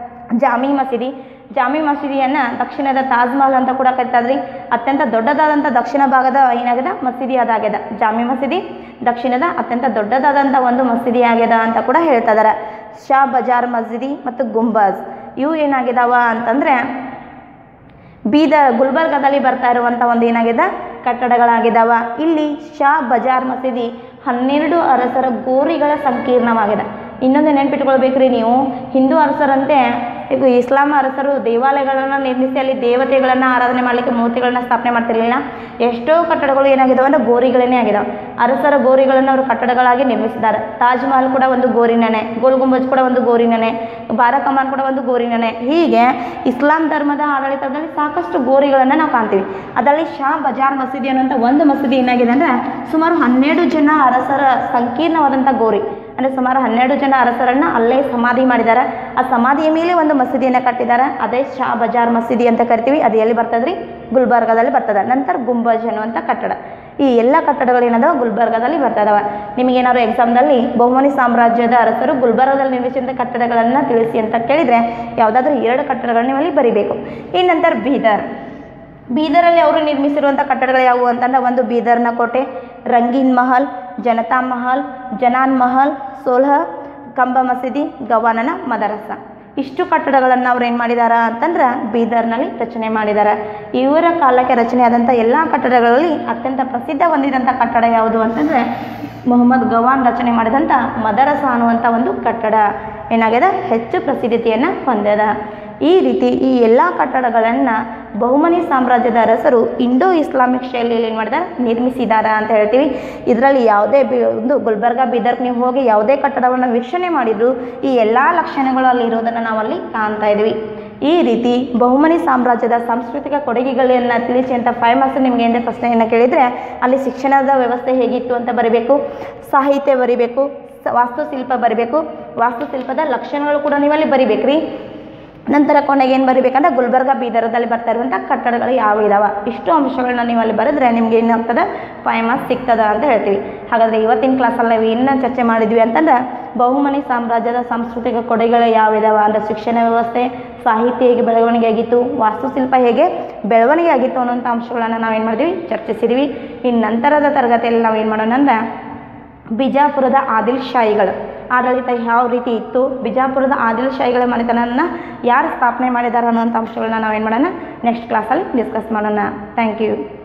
ಜಾಮಿ ಮಸೀದಿ ಜಾಮಿ ಮಸೀದಿಯನ್ನು ದಕ್ಷಿಣದ ತಾಜ್ ಮಹಲ್ ಅಂತ ಕೂಡ ಕರಿತಾದ್ರಿ ಅತ್ಯಂತ ದೊಡ್ಡದಾದಂಥ ದಕ್ಷಿಣ ಭಾಗದ ಏನಾಗಿದೆ ಮಸೀದಿ ಅದಾಗ್ಯದ ಜಾಮಿ ಮಸೀದಿ ದಕ್ಷಿಣದ ಅತ್ಯಂತ ದೊಡ್ಡದಾದಂಥ ಒಂದು ಮಸೀದಿ ಆಗ್ಯದ ಅಂತ ಕೂಡ ಹೇಳ್ತಾ ಇದ್ದಾರೆ ಶಾ ಬಜಾರ್ ಮಸೀದಿ ಮತ್ತು ಗುಂಬಾಜ್ ಇವು ಏನಾಗಿದಾವ ಅಂತಂದರೆ ಬೀದರ್ ಗುಲ್ಬರ್ಗದಲ್ಲಿ ಬರ್ತಾ ಇರುವಂಥ ಒಂದು ಏನಾಗಿದೆ ಕಟ್ಟಡಗಳಾಗಿದ್ದಾವ ಇಲ್ಲಿ ಶಾ ಬಜಾರ್ ಮಸೀದಿ ಹನ್ನೆರಡು ಅರಸರ ಗೋರಿಗಳ ಸಂಕೀರ್ಣವಾಗಿದೆ ಇನ್ನೊಂದು ನೆನ್ಪಿಟ್ಕೊಳ್ಬೇಕ್ರಿ ನೀವು ಹಿಂದೂ ಅರಸರಂತೆ ಈಗ ಇಸ್ಲಾಂ ಅರಸರು ದೇವಾಲಯಗಳನ್ನು ನಿರ್ಮಿಸಿ ಅಲ್ಲಿ ದೇವತೆಗಳನ್ನು ಆರಾಧನೆ ಮಾಡಲಿಕ್ಕೆ ಮೂರ್ತಿಗಳನ್ನ ಸ್ಥಾಪನೆ ಮಾಡ್ತಿರಲಿಲ್ಲ ಎಷ್ಟೋ ಕಟ್ಟಡಗಳು ಏನಾಗಿದಾವೆ ಅಂದ್ರೆ ಗೋರಿಗಳೇ ಆಗಿದಾವೆ ಅರಸರ ಗೋರಿಗಳನ್ನು ಅವರು ಕಟ್ಟಡಗಳಾಗಿ ನಿರ್ಮಿಸಿದ್ದಾರೆ ತಾಜ್ ಮಹಲ್ ಕೂಡ ಒಂದು ಗೋರಿನನೆ ಗೋಲ್ ಗುಂಬಜ್ ಕೂಡ ಒಂದು ಗೋರಿನನೆ ಬಾರಕಮಾನ್ ಕೂಡ ಒಂದು ಗೋರಿನನೆ ಹೀಗೆ ಇಸ್ಲಾಂ ಧರ್ಮದ ಆಡಳಿತದಲ್ಲಿ ಸಾಕಷ್ಟು ಗೋರಿಗಳನ್ನು ನಾವು ಕಾಣ್ತೀವಿ ಅದರಲ್ಲಿ ಶಾ ಬಜಾರ್ ಮಸೀದಿ ಅನ್ನುವಂಥ ಒಂದು ಮಸೀದಿ ಏನಾಗಿದೆ ಅಂದರೆ ಸುಮಾರು ಹನ್ನೆರಡು ಜನ ಅರಸರ ಸಂಕೀರ್ಣವಾದಂಥ ಗೋರಿ ಅಂದರೆ ಸುಮಾರು ಹನ್ನೆರಡು ಜನ ಅರಸರನ್ನ ಅಲ್ಲೇ ಸಮಾಧಿ ಮಾಡಿದ್ದಾರೆ ಆ ಸಮಾಧಿಯ ಮೇಲೆ ಒಂದು ಮಸೀದಿಯನ್ನು ಕಟ್ಟಿದ್ದಾರೆ ಅದೇ ಶಾ ಬಜಾರ್ ಮಸೀದಿ ಅಂತ ಕರಿತೀವಿ ಅದು ಎಲ್ಲಿ ಬರ್ತದ್ರಿ ಗುಲ್ಬರ್ಗಾದಲ್ಲಿ ಬರ್ತದೆ ನಂತರ ಗುಂಬಜ್ ಅನ್ನುವಂಥ ಕಟ್ಟಡ ಈ ಎಲ್ಲ ಕಟ್ಟಡಗಳು ಏನದಾವ ಗುಲ್ಬರ್ಗಾದಲ್ಲಿ ಬರ್ತದವ ನಿಮಗೇನಾದ್ರು ಎಕ್ಸಾಮ್ದಲ್ಲಿ ಬಹುಮನಿ ಸಾಮ್ರಾಜ್ಯದ ಅರಸರು ಗುಲ್ಬರ್ಗಾದಲ್ಲಿ ನಿರ್ಮಿಸಿದಂಥ ಕಟ್ಟಡಗಳನ್ನು ತಿಳಿಸಿ ಅಂತ ಕೇಳಿದರೆ ಯಾವುದಾದ್ರೂ ಎರಡು ಕಟ್ಟಡಗಳನ್ನ ನೀವು ಅಲ್ಲಿ ಬರಿಬೇಕು ಇನ್ನು ನಂತರ ಬೀದರ್ ಬೀದರಲ್ಲಿ ಅವರು ನಿರ್ಮಿಸಿರುವಂಥ ಕಟ್ಟಡಗಳು ಯಾವುವು ಅಂತಂದ್ರೆ ಒಂದು ಬೀದರ್ನ ಕೋಟೆ ರಂಗೀನ್ ಮಹಲ್ ಜನತಾ ಮಹಲ್ ಜನಾನ್ ಮಹಲ್ ಸೋಲ್ಹ ಕಂಬ ಮಸೀದಿ ಗವಾನನ ಮದರಸ ಇಷ್ಟು ಕಟ್ಟಡಗಳನ್ನು ಅವ್ರು ಏನು ಮಾಡಿದಾರ ಅಂತಂದ್ರೆ ಬೀದರ್ನಲ್ಲಿ ರಚನೆ ಮಾಡಿದ್ದಾರೆ ಇವರ ಕಾಲಕ್ಕೆ ರಚನೆಯಾದಂಥ ಎಲ್ಲ ಕಟ್ಟಡಗಳಲ್ಲಿ ಅತ್ಯಂತ ಪ್ರಸಿದ್ಧ ಹೊಂದಿದಂಥ ಕಟ್ಟಡ ಯಾವುದು ಅಂತಂದರೆ ಮೊಹಮ್ಮದ್ ಗವಾನ್ ರಚನೆ ಮಾಡಿದಂಥ ಮದರಸ ಅನ್ನುವಂಥ ಒಂದು ಕಟ್ಟಡ ಏನಾಗಿದೆ ಹೆಚ್ಚು ಪ್ರಸಿದ್ಧತೆಯನ್ನು ಹೊಂದಿದ ಈ ರೀತಿ ಈ ಎಲ್ಲ ಕಟ್ಟಡಗಳನ್ನು ಬಹುಮನಿ ಸಾಮ್ರಾಜ್ಯದ ಅರಸರು ಇಂಡೋ ಇಸ್ಲಾಮಿಕ್ ಶೈಲಿಯಲ್ಲಿ ಏನು ಮಾಡಿದ್ದಾರೆ ನಿರ್ಮಿಸಿದ್ದಾರೆ ಅಂತ ಹೇಳ್ತೀವಿ ಇದರಲ್ಲಿ ಯಾವುದೇ ಬಿ ಒಂದು ಗುಲ್ಬರ್ಗಾ ಬೀದರ್ಗೆ ನೀವು ಹೋಗಿ ಯಾವುದೇ ಕಟ್ಟಡವನ್ನು ವೀಕ್ಷಣೆ ಮಾಡಿದರೂ ಈ ಎಲ್ಲ ಲಕ್ಷಣಗಳು ಅಲ್ಲಿ ಇರೋದನ್ನು ನಾವಲ್ಲಿ ಕಾಣ್ತಾ ಇದ್ದೀವಿ ಈ ರೀತಿ ಬಹುಮನಿ ಸಾಮ್ರಾಜ್ಯದ ಸಾಂಸ್ಕೃತಿಕ ಕೊಡುಗೆಗಳನ್ನು ತಿಳಿಸಿ ಅಂತ ಫೇಮಸ್ ನಿಮಗೆ ಏನೇ ಪ್ರಶ್ನೆಯನ್ನು ಕೇಳಿದರೆ ಅಲ್ಲಿ ಶಿಕ್ಷಣದ ವ್ಯವಸ್ಥೆ ಹೇಗಿತ್ತು ಅಂತ ಬರೀಬೇಕು ಸಾಹಿತ್ಯ ಬರಿಬೇಕು ಸ- ವಾಸ್ತುಶಿಲ್ಪ ಬರಿಬೇಕು ವಾಸ್ತುಶಿಲ್ಪದ ಲಕ್ಷಣಗಳು ಕೂಡ ನೀವಲ್ಲಿ ಬರಿಬೇಕ್ರಿ ನಂತರ ಕೊನೆಗೆ ಏನು ಬರಿಬೇಕಂದ್ರೆ ಗುಲ್ಬರ್ಗಾ ಬೀದರದಲ್ಲಿ ಬರ್ತಾ ಇರುವಂಥ ಕಟ್ಟಡಗಳು ಯಾವ ಇದಾವ ಇಷ್ಟು ಅಂಶಗಳನ್ನ ನೀವು ಅಲ್ಲಿ ಬರೆದ್ರೆ ನಿಮ್ಗೆ ಏನಾಗ್ತದೆ ಫೇಮಸ್ ಸಿಗ್ತದ ಅಂತ ಹೇಳ್ತೀವಿ ಹಾಗಾದರೆ ಇವತ್ತಿನ ಕ್ಲಾಸಲ್ಲಿ ನಾವು ಏನು ಚರ್ಚೆ ಮಾಡಿದ್ವಿ ಅಂತಂದ್ರೆ ಬಹುಮನಿ ಸಾಮ್ರಾಜ್ಯದ ಸಾಂಸ್ಕೃತಿಕ ಕೊಡುಗೆಗಳು ಯಾವಿದಾವ ಅಂದರೆ ಶಿಕ್ಷಣ ವ್ಯವಸ್ಥೆ ಸಾಹಿತ್ಯ ಹೇಗೆ ಬೆಳವಣಿಗೆ ಆಗಿತ್ತು ವಾಸ್ತುಶಿಲ್ಪ ಹೇಗೆ ಬೆಳವಣಿಗೆ ಆಗಿತ್ತು ಅನ್ನೋಂಥ ಅಂಶಗಳನ್ನು ನಾವೇನು ಮಾಡಿದ್ವಿ ಚರ್ಚಿಸಿದ್ವಿ ಇನ್ನು ನಂತರದ ತರಗತಿಯಲ್ಲಿ ನಾವು ಏನು ಮಾಡೋಣ ಅಂದ್ರೆ ಬಿಜಾಪುರದ ಆದಿಲ್ ಶಾಹಿಗಳು ಆಡಳಿತ ಯಾವ ರೀತಿ ಇತ್ತು ಬಿಜಾಪುರದ ಆದಿಲ್ ಶಾಹಿಗಳ ಮನೆತನವನ್ನು ಯಾರು ಸ್ಥಾಪನೆ ಮಾಡಿದ್ದಾರೆ ಅನ್ನೋಂಥ ಅಂಶಗಳನ್ನ ನಾವೇನು ಮಾಡೋಣ ನೆಕ್ಸ್ಟ್ ಕ್ಲಾಸಲ್ಲಿ ಡಿಸ್ಕಸ್ ಮಾಡೋಣ ಥ್ಯಾಂಕ್ ಯು